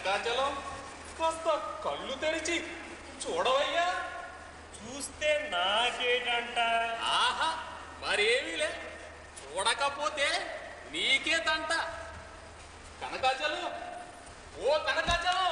కనకాచలం కాస్త కళ్ళు తెరిచి చూడవయ్యా చూస్తే నాకేటంట ఆహా మరేమీలే చూడకపోతే నీకే తంట కనకాచలం ఓ కనకాచలం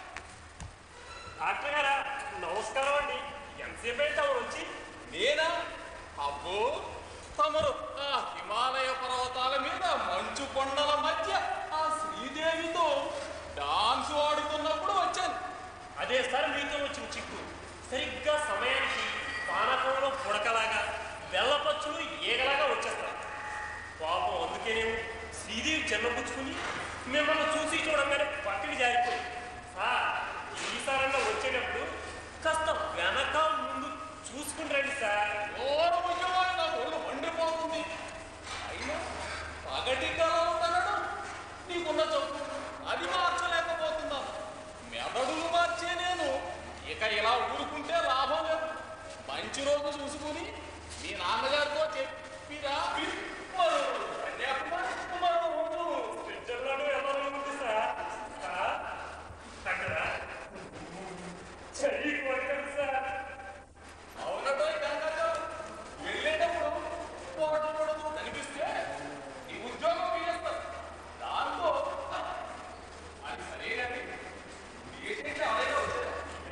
డాక్టర్ గారా నమస్కారం అండి ఎంతసేపు అయితే తమరు వచ్చి నేనా అబ్బో తమరు ఆ హిమాలయ పర్వతాల మీద మంచు కొండల మధ్య ఆ శ్రీదేవితో డాన్స్ ఆడుతున్నప్పుడు వచ్చాను అదే సార్ మీతో వచ్చిన చిక్కు సరిగ్గా సమయానికి పానకంలో పుడకలాగా బెల్లపచ్చులు ఏగలాగా వచ్చేస్తారు పాపం అందుకేనేమో శ్రీదేవి చిన్నపుచ్చుకుని మిమ్మల్ని చూసి చూడంగానే పక్కకి జారిపోయి సార్ ఈసారన్నా వచ్చేటప్పుడు కాస్త వెనక ముందు చూసుకుని రండి సార్ ఓరు ముఖ్యమైన నా ఒళ్ళు మండిపోతుంది అయినా పగటి కలలు తనడం నీకున్న చెప్పు అది మార్చలేకపోతున్నాను మెదడులు మార్చే నేను ఇక ఇలా ఊరుకుంటే లాభం లేదు మంచి రోజు చూసుకుని మీ నాన్నగారితో చెప్పిరా మరో కన్యాకుమారి మరో రోజు స్విట్జర్లాండ్ వెళ్ళాలనుకుంది సార్ సార్ అక్కడ చెయ్యి కొట్టండి సార్ అవునటో కనకాచలం వెళ్ళేటప్పుడు పోటీ పడుతూ కనిపిస్తే ఈ ఉద్యోగం వేస్తారు దాంతో అది సరేనండి ఏంటంటే అలాగే వచ్చారా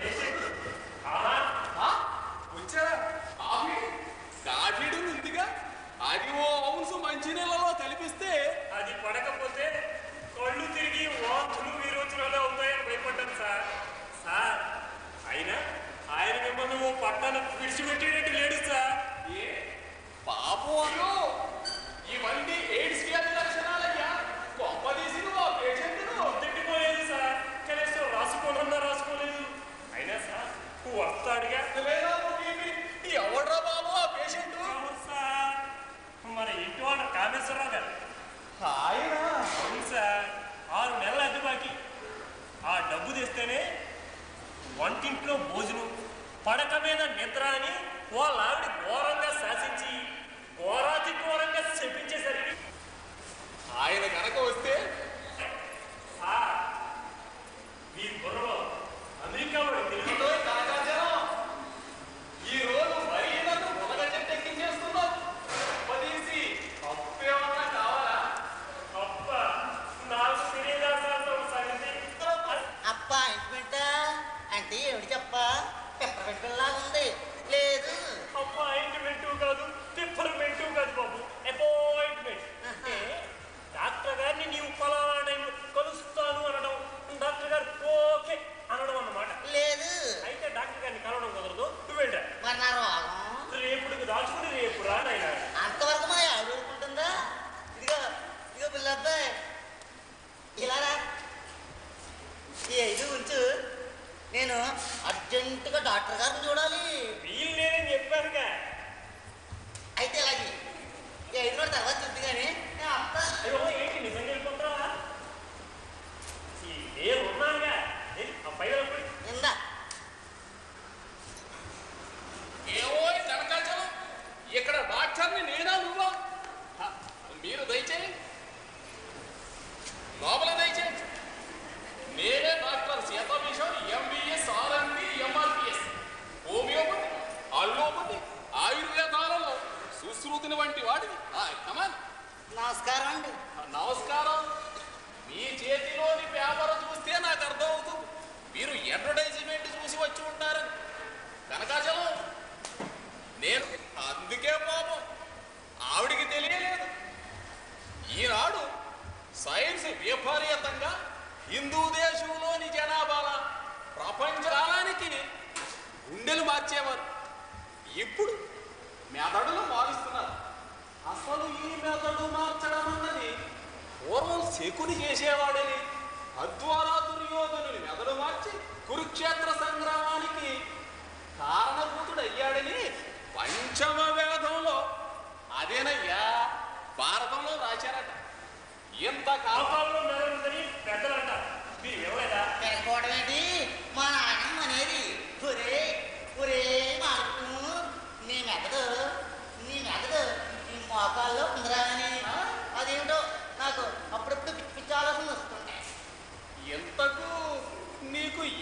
ఆహా ఆ? వచ్చారా కాఫీ కాఫీడు ఉందిగా అది ఓ ఔన్స్ మంచినీళ్ళలో కలిపిస్తే అది పడకపోతే కళ్ళు తిరిగి వాంతులు విరోచనాలు అవుతాయని భయపడ్డాను సార్ సార్ అయినా ఆయన మిమ్మల్ని ఓ పట్టాన విడిచిపెట్టేటట్టు లేడు సార్ ఏ పాపం అయ్యో ఇవన్నీ ఎయిడ్స్ వ్యాధి లక్షణాలయ్యా కొంపదీసి నువ్వు ఆ పేషెంట్ను తిట్టిపోలేదు సార్ కనీసం రాసుకోనన్నా రాసుకోలేదు అయినా సార్ వస్తాడుగా లేదా నువ్వేమి ఎవడ్రా బాబు ఆ పేషెంట్ అవును సార్ మన ఇంటి వాళ్ళ కామేశ్వరరావు గారు ఆయన అవును సార్ ఆరు నెలల అద్దె బాకీ ఆ డబ్బు తెస్తేనే వంటింట్లో భోజనం పడక మీద నిద్ర అని వాళ్ళ ఆవిడ ఘోరంగా శాసించి ఘోరాతి ఘోరంగా చెప్పించేసరికి ఆయన కనుక వస్తే సార్ మీ బుర్రలో అమెరికా వాడు తెలుగు ఇదో కాకాచలం ఈ రోజు మరీ నన్ను మునగ చెట్టు ఎక్కించేస్తున్నావు పదీసి అప్పేమన్నా కావాలా అప్ప నాకు తెలియదా సార్ తమ సంగతి అప్ప ఇంటిమెంట అంటే ఏమిటి చెప్ప పెప్పర్ లాగా ఉంది లేదు అప్ప అపాయింట్మెంట్ కాదు పిప్పర్మెంట్ కాదు బాబు అపాయింట్మెంట్ అంటే డాక్టర్ గారిని నీవు ఫలానా టైం కలుస్తాను అనడం డాక్టర్ గారు ఓకే అనడం అన్నమాట లేదు అయితే డాక్టర్ గారిని కలవడం కుదరదు నువ్వు వెళ్ళా మరి నా రోగం రేపుడికి దాచుకుని రేపు రా నాయనా అంతవరకు మా ఆవిడ ఊరుకుంటుందా ఇదిగో ఇదిగో పిల్లబ్బాయి ఇలా రా ఈ ఐదు ఉంచు నేను అర్జెంటుగా డాక్టర్ గారిని చూడాలి వీలు లేదని చెప్పానుగా అయితే ఇలాగే ఈ ఐదు రోజుల తర్వాత చూద్ది కానీ నేను అంతా అయ్యో ఏంటి నిజంగా వెళ్ళిపోతావా నేను ఉన్నానుగా ఏది, ఆ పైన వెళ్ళిపోయి. ఇందా ఏవో కనకాచలం ఇక్కడ డాక్టర్ని నేనా నువ్వా హ, మీరు దయచేయండి లోపల దయచేయండి నేనే doctor Sitabhisham MBS RMP MRPS homeopathy allopathy ఆయుర్వేదాలలో సుశ్రుతిని వంటి వాడిని కమాన్ నమస్కారం అండి నమస్కారం మీ చేతిలోని పేపర్ చూస్తే నాకు అర్థమవుతుంది మీరు అడ్వర్టైజ్మెంట్ చూసి వచ్చి ఉంటారని కనకాచలం నేను అందుకే పాపం ఆవిడికి తెలియలేదు ఈనాడు సైన్స్ విపరీతంగా హిందూ దేశంలోని జనాభాల ప్రపంచానికి గుండెలు మార్చేవారు ఇప్పుడు మెదడులు మారుస్తున్నారు అసలు ఈ మెదడు మార్చడం అన్నది పూర్వం శకుని చేసేవాడని తద్వారా దుర్యోధనుని మెదడు మార్చి కురుక్షేత్ర సంగ్రామానికి కారణభూతుడయ్యాడని పంచమ వేదంలో అదేనయ్యా భారతంలో రాశారట ఇంతకాలం పాపాల్లో మెదడుందని పెద్దలు అంటారు మీరు ఎవరైనా పెరగకపోవడం ఏంటి మా నాయనమ్మ అనేది ఒరే ఒరే మార్పు నీ మెదడు నీ మెదడు ఈ మోకాల్లో ఉందిరా అని అదేమిటో నాకు అప్పుడప్పుడు పిచ్చి పిచ్చి ఆలోచనలు వస్తుంటాయి ఎంతకు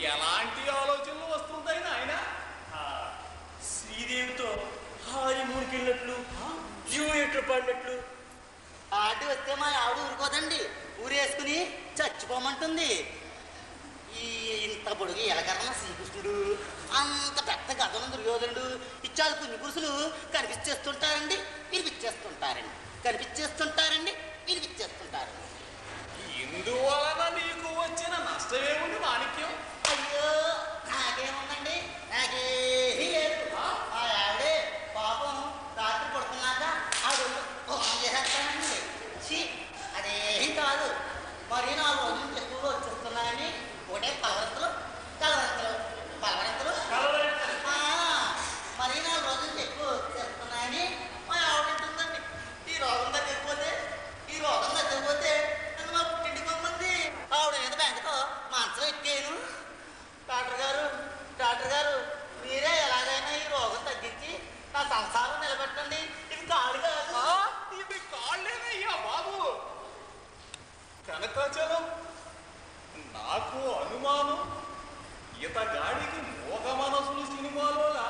ఎలాంటి ఆలోచనలు వస్తుంటాయి నాయన ఆ, శ్రీదేవితో హానిమూన్కి వెళ్ళినట్లు డ్యూయెట్లు పాడినట్లు ఆటి వస్తే మా ఆవిడ ఊరుకోదండి ఊరేసుకుని చచ్చిపోమంటుంది ఈ ఇంత పొడుగు ఎలకరణ శ్రీకృష్ణుడు అంత పెద్ద గదనం దుర్యోధనుడు ఇచ్చాలు కొన్ని పురుషులు కనిపించేస్తుంటారండి వినిపించేస్తుంటారండి కనిపించేస్తుంటారండి వినిపించేస్తుంటారండి ఇందువలన నీకు వచ్చిన నష్టమేముంది మాణిక్యం అయ్యో నాకేముందండి నాకేమీ లేదు మా ఆవిడే పాపం రాత్రి పడుకున్నాక ఆవిడ హోమం చేసేస్తానండి ఛీ అదేం కాదు మరి నాలుగు రోజుల నుంచి ఎక్కువగా వచ్చేస్తున్నాయని ఒకటే కలవరతలు కలవరతలు కలవరతలు కలవరెత్తలు. ఆ, మరి నాలుగు రోజుల నుంచి ఎక్కువ వచ్చేస్తున్నాయని మా ఆవిడ అంటుందండి ఈ రోగం తగ్గిపోతే ఈ రోగం తగ్గిపోతే నన్ను మా పుట్టింటికి పంపింది ఆవిడ మీద బ్యాంకుతో మంచం ఎక్కాను డాక్టర్ గారు డాక్టర్ గారు మీరే ఎలాగైనా ఈ రోగం తగ్గించి నా సంసారం నిలబెట్టండి ఇది కాదు కాదు ఆ, ఇవి కాళ్ళేనయ్యా బాబు కనకాచలం నాకు అనుమానం ఇతగాడికి మోగ మనసులు సినిమాలోలా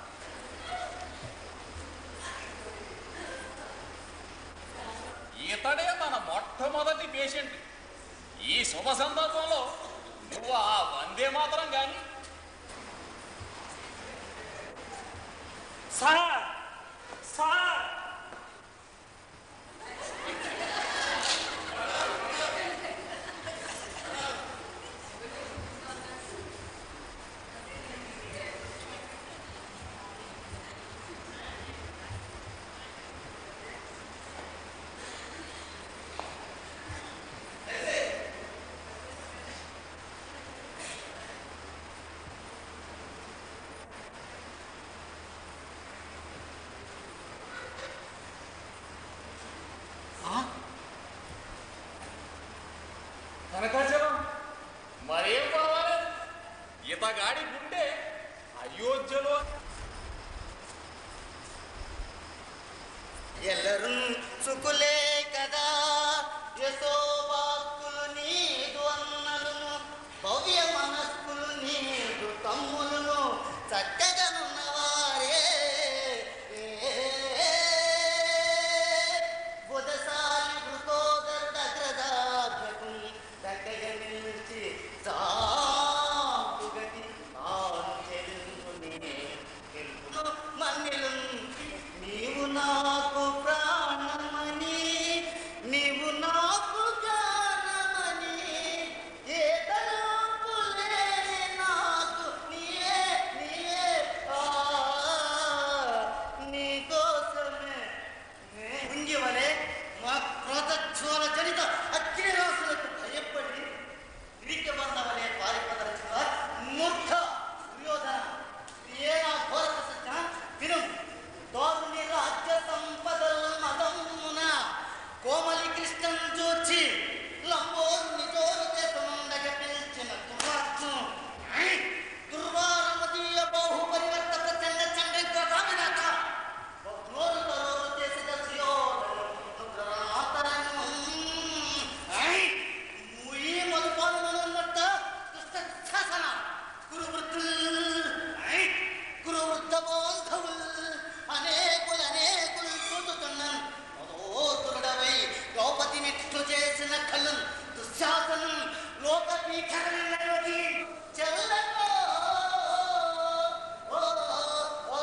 ఇతడే మన మొట్టమొదటి పేషెంట్ ఈ శుభ సందర్భంలో నువ్వు ఆ వందే మాత్రం కానీ సార్ సార్ కనకాచలం మరేం పర్వాలేదు ఇతగాడి గుండె అయోధ్యలో ఎల్లరు సుకులే కదా యశోబాకులు నీదు అన్నలును భవ్య మనస్కులు నీదు తమ్ములను చక్కగనున్నవారే బుధసాలి మృగోదరుడ అగ్రదాభ్యకు దగ్గర నిలిచి సాగుగతి తాను తెలుసుని తెలుపును మన్నిలు నీవు నాకు ప్రాణమని నీవు నాకు గానమని ఏ తలంపు లేని నాకు నీయే నీయే ఆ నీ కోసమే ఉంగివలే మా క్రోధోల జనిత అగ్నిరాసులకు భయపడి తిరిగి బంధవలే పారిపదరచుగా మూర్ఖ దుర్యోధన ఏ నా ఘోరత సత్య విను తోరుని రాజ్య సంపదల మదమున కోమలి కృష్ణం చూచి లంబోరుని జోరు చేతునుండగ పిలిచిన దుర్వాత్ము దుర్వారమదీయ బాహు పరివర్త ప్రచండ చండ స్వామినాథ నోరు తరోరు చేసిన శ్రీయోధను ముయి మధుపాలనన్నట్ట దుష్ట శాసన గురు వృద్ధుల్ గురు వృద్ధ బాంధవుల్ అనేకులు అనేకులు చూచుతున్నాను మదోతుడవై ద్రౌపది నిట్లు చేసిన కళ్ళు దుశ్శాసనం లోక పీఠరణి చెల్లకో ఓ ఓ, ఓ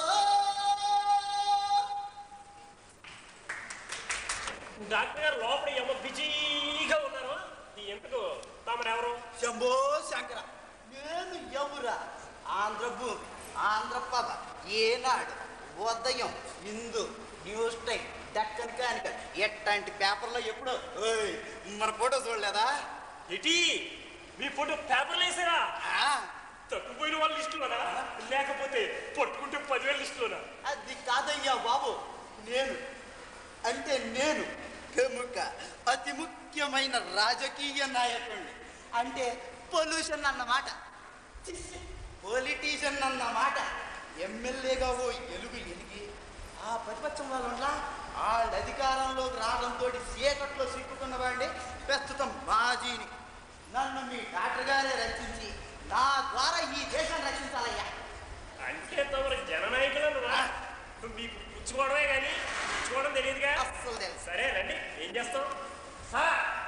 డాక్టర్ గారు లోపల ఏమో బిజీగా ఉన్నారు ఈ ఎందుకు తమరెవరు శంభో శంకర నేను ఎవరా ఆంధ్రభూమి ఆంధ్రపద ఏనాడు ఉదయం హిందూ న్యూస్ టైం దక్కన్ కానిక ఎట్లాంటి పేపర్లో ఎప్పుడు ఓయ్, మన ఫోటో చూడలేదా ఇటీ మీ ఫోటో పేపర్లు వేసారా ఆ, తప్పిపోయిన వాళ్ళ లిస్టులోనా లేకపోతే పట్టుకుంటే పదివేల లిస్టులోనా అది కాదయ్యా బాబు నేను అంటే నేను ప్రముఖ అతి ముఖ్యమైన రాజకీయ నాయకుడిని అంటే పొల్యూషన్ అన్నమాట పొలిటీషియన్ అన్నమాట ఎమ్మెల్యేగా ఓ ఎలుగు ఎలిగి ఆ ప్రతిపక్షం వాళ్ళ వాళ్ళ అధికారంలోకి రావడంతో చీకట్లో సిక్కుకున్న వాడిని ప్రస్తుతం మాజీని నన్ను మీ డాక్టర్ గారే రచించి నా ద్వారా ఈ దేశాన్ని రక్షించాలయ్యా అంటే తమరు జననాయకులను మీకు పుచ్చుకోవడమే కానీ పుచ్చుకోవడం తెలియదుగా అస్సలు తెలుసు సరే రండి ఏం చేస్తాం సార్